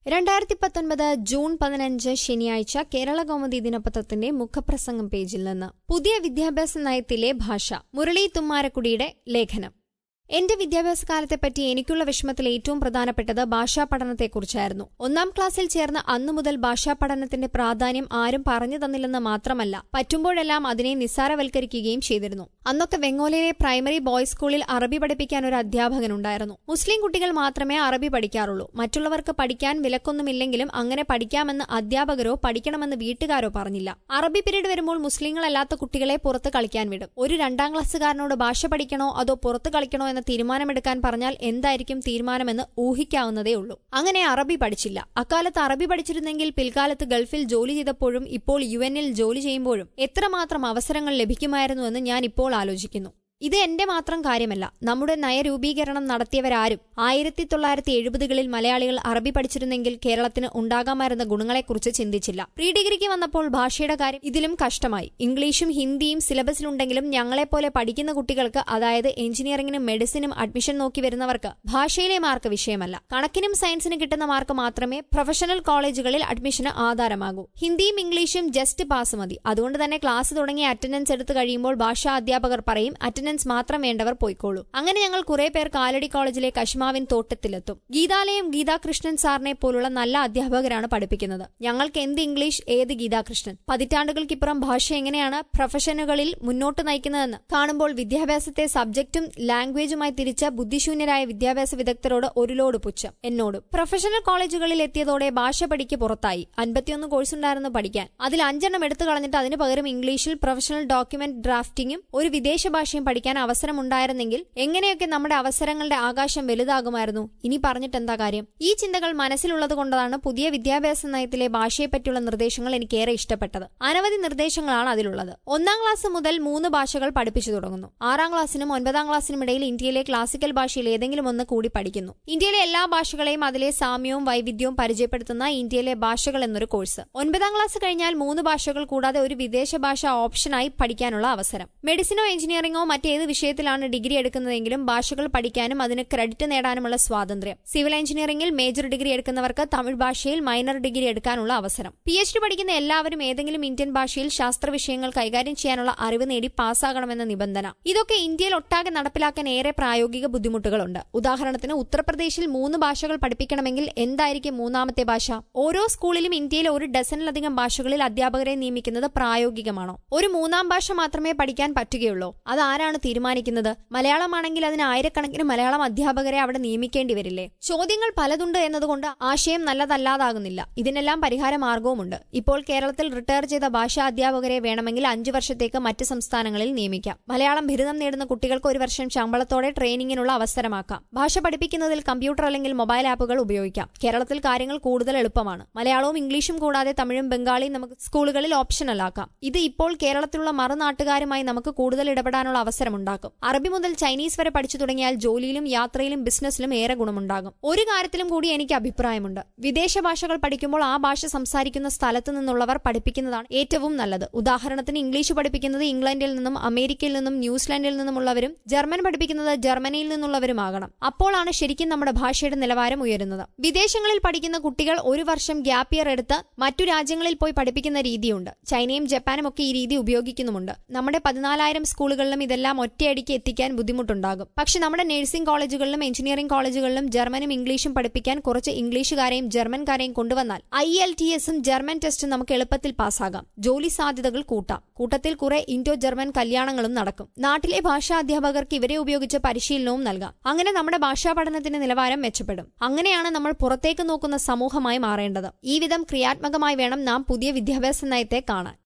രണ്ടായിരത്തി പത്തൊൻപത് ജൂൺ പതിനഞ്ച് ശനിയാഴ്ച കേരള കൗമുദി ദിനപത്രത്തിന്റെ മുഖപ്രസംഗം പേജിൽ നിന്ന് പുതിയ വിദ്യാഭ്യാസ നയത്തിലെ ഭാഷ മുരളി തുമ്മാരക്കുടിയുടെ ലേഖനം എന്റെ വിദ്യാഭ്യാസ കാലത്തെപ്പറ്റി എനിക്കുള്ള വിഷമത്തിൽ ഏറ്റവും പ്രധാനപ്പെട്ടത് ഭാഷാ പഠനത്തെക്കുറിച്ചായിരുന്നു ഒന്നാം ക്ലാസ്സിൽ ചേർന്ന അന്നു മുതൽ ഭാഷാ പഠനത്തിന്റെ പ്രാധാന്യം ആരും പറഞ്ഞു തന്നില്ലെന്ന് മാത്രമല്ല പറ്റുമ്പോഴെല്ലാം അതിനെ നിസ്സാരവൽക്കരിക്കുകയും ചെയ്തിരുന്നു അന്നൊക്കെ വെങ്ങോലയിലെ പ്രൈമറി ബോയ്സ് സ്കൂളിൽ അറബി പഠിപ്പിക്കാൻ ഒരു അധ്യാപകനുണ്ടായിരുന്നു മുസ്ലിം കുട്ടികൾ മാത്രമേ അറബി പഠിക്കാറുള്ളൂ മറ്റുള്ളവർക്ക് പഠിക്കാൻ വിലക്കൊന്നുമില്ലെങ്കിലും അങ്ങനെ പഠിക്കാമെന്ന് അധ്യാപകരോ പഠിക്കണമെന്ന് വീട്ടുകാരോ പറഞ്ഞില്ല അറബി പീരീഡ് വരുമ്പോൾ മുസ്ലിങ്ങളല്ലാത്ത കുട്ടികളെ പുറത്ത് കളിക്കാൻ വിടും ഒരു രണ്ടാം ക്ലാസ്സുകാരനോട് ഭാഷ പഠിക്കണോ അതോ പുറത്ത് കളിക്കണോ എന്ന തീരുമാനമെടുക്കാൻ പറഞ്ഞാൽ എന്തായിരിക്കും തീരുമാനമെന്ന് ഊഹിക്കാവുന്നതേ ഉള്ളൂ അങ്ങനെ അറബി പഠിച്ചില്ല അക്കാലത്ത് അറബി പഠിച്ചിരുന്നെങ്കിൽ പിൽക്കാലത്ത് ഗൾഫിൽ ജോലി ചെയ്തപ്പോഴും ഇപ്പോൾ യു എന്നിൽ ജോലി ചെയ്യുമ്പോഴും എത്രമാത്രം അവസരങ്ങൾ ലഭിക്കുമായിരുന്നുവെന്ന് ഞാൻ ഇപ്പോൾ ആലോചിക്കുന്നു ഇത് എന്റെ മാത്രം കാര്യമല്ല നമ്മുടെ നയരൂപീകരണം നടത്തിയവരാരും ആയിരത്തി തൊള്ളായിരത്തി എഴുപതുകളിൽ മലയാളികൾ അറബി പഠിച്ചിരുന്നെങ്കിൽ കേരളത്തിന് ഉണ്ടാകാമായിരുന്ന ഗുണങ്ങളെക്കുറിച്ച് ചിന്തിച്ചില്ല പ്രീ ഡിഗ്രിക്ക് വന്നപ്പോൾ ഭാഷയുടെ കാര്യം ഇതിലും കഷ്ടമായി ഇംഗ്ലീഷും ഹിന്ദിയും സിലബസിലുണ്ടെങ്കിലും ഞങ്ങളെപ്പോലെ പഠിക്കുന്ന കുട്ടികൾക്ക് അതായത് എഞ്ചിനീയറിംഗിനും മെഡിസിനും അഡ്മിഷൻ നോക്കി വരുന്നവർക്ക് ഭാഷയിലെ മാർക്ക് വിഷയമല്ല കണക്കിനും സയൻസിനും കിട്ടുന്ന മാർക്ക് മാത്രമേ പ്രൊഫഷണൽ കോളേജുകളിൽ അഡ്മിഷന് ആധാരമാകൂ ഹിന്ദിയും ഇംഗ്ലീഷും ജസ്റ്റ് പാസ് മതി അതുകൊണ്ട് തന്നെ ക്ലാസ് തുടങ്ങി അറ്റൻഡൻസ് എടുത്തു കഴിയുമ്പോൾ ഭാഷാ അധ്യാപകർ പറയും അറ്റൻഡൻസ് മാത്രം വേണ്ടവർ പോയിക്കോളൂ അങ്ങനെ ഞങ്ങൾ കുറെ പേർ കാലടി കോളേജിലെ കശ്മാവിൻ തോട്ടത്തിലെത്തും ഗീതാലയം ഗീതാകൃഷ്ണൻ സാറിനെ പോലുള്ള നല്ല അധ്യാപകരാണ് പഠിപ്പിക്കുന്നത് ഞങ്ങൾക്ക് എന്ത് ഇംഗ്ലീഷ് ഏത് ഗീതാകൃഷ്ണൻ പതിറ്റാണ്ടുകൾക്കിപ്പുറം ഭാഷ എങ്ങനെയാണ് പ്രൊഫഷനുകളിൽ മുന്നോട്ട് നയിക്കുന്നതെന്ന് കാണുമ്പോൾ വിദ്യാഭ്യാസത്തെ സബ്ജക്റ്റും ലാംഗ്വേജുമായി തിരിച്ച ബുദ്ധിശൂന്യരായ വിദ്യാഭ്യാസ വിദഗ്ധരോട് ഒരു ലോഡ് പുച്ഛം എന്നോടും പ്രൊഫഷണൽ കോളേജുകളിൽ എത്തിയതോടെ ഭാഷ പഠിക്ക് പുറത്തായി അൻപത്തിയൊന്ന് കോഴ്സ് ഉണ്ടായിരുന്നു പഠിക്കാൻ അതിൽ അഞ്ചെണ്ണം എടുത്തു കളഞ്ഞിട്ട് അതിനു പകരം ഇംഗ്ലീഷിൽ പ്രൊഫഷണൽ ഡോക്യുമെന്റ് ഡ്രാഫ്റ്റിംഗും ഒരു വിദേശ ഭാഷയും പഠിക്കാൻ അവസരമുണ്ടായിരുന്നെങ്കിൽ എങ്ങനെയൊക്കെ നമ്മുടെ അവസരങ്ങളുടെ ആകാശം വലുതാകുമായിരുന്നു ഇനി പറഞ്ഞിട്ട് എന്താ കാര്യം ഈ ചിന്തകൾ മനസ്സിലുള്ളത് കൊണ്ടാണ് പുതിയ വിദ്യാഭ്യാസ നയത്തിലെ ഭാഷയെപ്പറ്റിയുള്ള നിർദ്ദേശങ്ങൾ എനിക്കേറെ ഇഷ്ടപ്പെട്ടത് അനവധി നിർദ്ദേശങ്ങളാണ് അതിലുള്ളത് ഒന്നാം ക്ലാസ് മുതൽ മൂന്ന് ഭാഷകൾ പഠിപ്പിച്ചു തുടങ്ങുന്നു ആറാം ക്ലാസ്സിനും ഒൻപതാം ക്ലാസ്സിനും ഇടയിൽ ഇന്ത്യയിലെ ക്ലാസിക്കൽ ഭാഷയിൽ ഏതെങ്കിലും ഒന്ന് കൂടി പഠിക്കുന്നു ഇന്ത്യയിലെ എല്ലാ ഭാഷകളെയും അതിലെ സാമ്യവും വൈവിധ്യവും പരിചയപ്പെടുത്തുന്ന ഇന്ത്യയിലെ ഭാഷകൾ എന്നൊരു കോഴ്സ് ഒൻപതാം ക്ലാസ് കഴിഞ്ഞാൽ മൂന്ന് ഭാഷകൾ കൂടാതെ ഒരു വിദേശ ഭാഷ ഓപ്ഷനായി പഠിക്കാനുള്ള അവസരം മെഡിസിനോ എഞ്ചിനീയറിംഗോ മറ്റേത് വിഷയത്തിലാണ് ഡിഗ്രി എടുക്കുന്നതെങ്കിലും ഭാഷകൾ പഠിക്കാനും അതിന് ക്രെഡിറ്റ് നേടാനുമുള്ള സ്വാതന്ത്ര്യം സിവിൽ എഞ്ചിനീയറിംഗിൽ മേജർ ഡിഗ്രി എടുക്കുന്നവർക്ക് തമിഴ് ഭാഷയിൽ മൈനർ ഡിഗ്രി എടുക്കാനുള്ള അവസരം പി എച്ച് ഡി പഠിക്കുന്ന എല്ലാവരും ഏതെങ്കിലും ഇന്ത്യൻ ഭാഷയിൽ ശാസ്ത്ര വിഷയങ്ങൾ കൈകാര്യം ചെയ്യാനുള്ള അറിവ് നേടി പാസ്സാകണമെന്ന നിബന്ധന ഇതൊക്കെ ഇന്ത്യയിൽ ഒട്ടാകെ നടപ്പിലാക്കാൻ ഏറെ പ്രായോഗിക ബുദ്ധിമുട്ടുകളുണ്ട് ഉദാഹരണത്തിന് ഉത്തർപ്രദേശിൽ മൂന്ന് ഭാഷകൾ പഠിപ്പിക്കണമെങ്കിൽ എന്തായിരിക്കും മൂന്നാമത്തെ ഭാഷ ഓരോ സ്കൂളിലും ഇന്ത്യയിൽ ഒരു ഡസനിലധികം ഭാഷകളിൽ അധ്യാപകരെ നിയമിക്കുന്നത് പ്രായോഗികമാണോ ഒരു മൂന്നാം ഭാഷ മാത്രമേ പഠിക്കാൻ പറ്റുകയുള്ളൂ അതാരാണ് തീരുമാനിക്കുന്നത് മലയാളമാണെങ്കിൽ അതിന് ആയിരക്കണക്കിന് മലയാളം അധ്യാപകരെ അവിടെ നിയമിക്കേണ്ടി വരില്ലേ ചോദ്യങ്ങൾ പലതുണ്ട് എന്നതുകൊണ്ട് ആശയം നല്ലതല്ലാതാകുന്നില്ല ഇതിനെല്ലാം പരിഹാര മാർഗവുമുണ്ട് ഇപ്പോൾ കേരളത്തിൽ റിട്ടയർ ചെയ്ത ഭാഷാ അധ്യാപകരെ വേണമെങ്കിൽ അഞ്ചു വർഷത്തേക്ക് മറ്റ് സംസ്ഥാനങ്ങളിൽ നിയമിക്കാം മലയാളം ബിരുദം നേടുന്ന കുട്ടികൾക്ക് ഒരു വർഷം ശമ്പളത്തോടെ ട്രെയിനിങ്ങിനുള്ള അവസരമാക്കാം ഭാഷ പഠിപ്പിക്കുന്നതിൽ കമ്പ്യൂട്ടർ അല്ലെങ്കിൽ മൊബൈൽ ആപ്പുകൾ ഉപയോഗിക്കാം കേരളത്തിൽ കാര്യങ്ങൾ കൂടുതൽ എളുപ്പമാണ് മലയാളവും ഇംഗ്ലീഷും കൂടാതെ തമിഴും ബംഗാളിയും നമുക്ക് സ്കൂളുകളിൽ ഓപ്ഷനലാക്കാം ഇത് ഇപ്പോൾ കേരളത്തിലുള്ള മറുനാട്ടുകാരുമായി നമുക്ക് കൂടുതൽ ഇടപെടാനുള്ള അവസരമുണ്ടാക്കും അറബി മുതൽ ചൈനീസ് വരെ പഠിച്ചു തുടങ്ങിയാൽ ജോലിയിലും യാത്രയിലും ബിസിനസ്സിലും ഏറെ ഗുണമുണ്ടാകും ഒരു കാര്യത്തിലും കൂടി എനിക്ക് അഭിപ്രായമുണ്ട് വിദേശ ഭാഷകൾ പഠിക്കുമ്പോൾ ആ ഭാഷ സംസാരിക്കുന്ന സ്ഥലത്ത് നിന്നുള്ളവർ പഠിപ്പിക്കുന്നതാണ് ഏറ്റവും നല്ലത് ഉദാഹരണത്തിന് ഇംഗ്ലീഷ് പഠിപ്പിക്കുന്നത് ഇംഗ്ലണ്ടിൽ നിന്നും അമേരിക്കയിൽ നിന്നും ന്യൂസിലാൻഡിൽ നിന്നുമുള്ളവരും ജർമ്മൻ പഠിപ്പിക്കുന്നത് ജർമ്മനിയിൽ നിന്നുള്ളവരുമാകണം അപ്പോഴാണ് ശരിക്കും നമ്മുടെ ഭാഷയുടെ നിലവാരം ഉയരുന്നത് വിദേശങ്ങളിൽ പഠിക്കുന്ന കുട്ടികൾ ഒരു വർഷം ഗ്യാപ്പ് ഇയർ എടുത്ത് മറ്റു രാജ്യങ്ങളിൽ പോയി പഠിപ്പിക്കുന്ന രീതിയുണ്ട് ചൈനയും ജപ്പാനും ഒക്കെ ഈ രീതി ഉപയോഗിക്കുന്നുമുണ്ട് നമ്മുടെ പതിനാലായിരം സ്കൂളുകളിലും ഇതെല്ലാം ഒറ്റയടിക്ക് എത്തിക്കാൻ ബുദ്ധിമുട്ടുണ്ടാകും പക്ഷെ നമ്മുടെ നഴ്സിംഗ് കോളേജുകളിലും എഞ്ചിനീയറിംഗ് കോളേജുകളിലും ജർമ്മനും ഇംഗ്ലീഷും പഠിപ്പിക്കാൻ കുറച്ച് ഇംഗ്ലീഷുകാരെയും ജർമ്മൻകാരെയും കൊണ്ടുവന്നാൽ ഐ എൽ ടി എസും ജർമ്മൻ ടെസ്റ്റും നമുക്ക് എളുപ്പത്തിൽ പാസ്സാകാം ജോലി സാധ്യതകൾ കൂട്ടാം കൂട്ടത്തിൽ കുറെ ഇൻഡോ ജർമ്മൻ കല്യാണങ്ങളും നടക്കും നാട്ടിലെ ഭാഷാ അധ്യാപകർക്ക് ഇവരെ ഉപയോഗിച്ച് പരിശീലനവും നൽകാം അങ്ങനെ നമ്മുടെ ഭാഷാ പഠനത്തിന്റെ നിലവാരം മെച്ചപ്പെടും അങ്ങനെയാണ് നമ്മൾ പുറത്തേക്ക് നോക്കുന്ന സമൂഹമായി മാറേണ്ടത് ഈ വിധം ക്രിയാത്മകമായി വേണം നാം പുതിയ വിദ്യാഭ്യാസ നയത്തെ കാണാൻ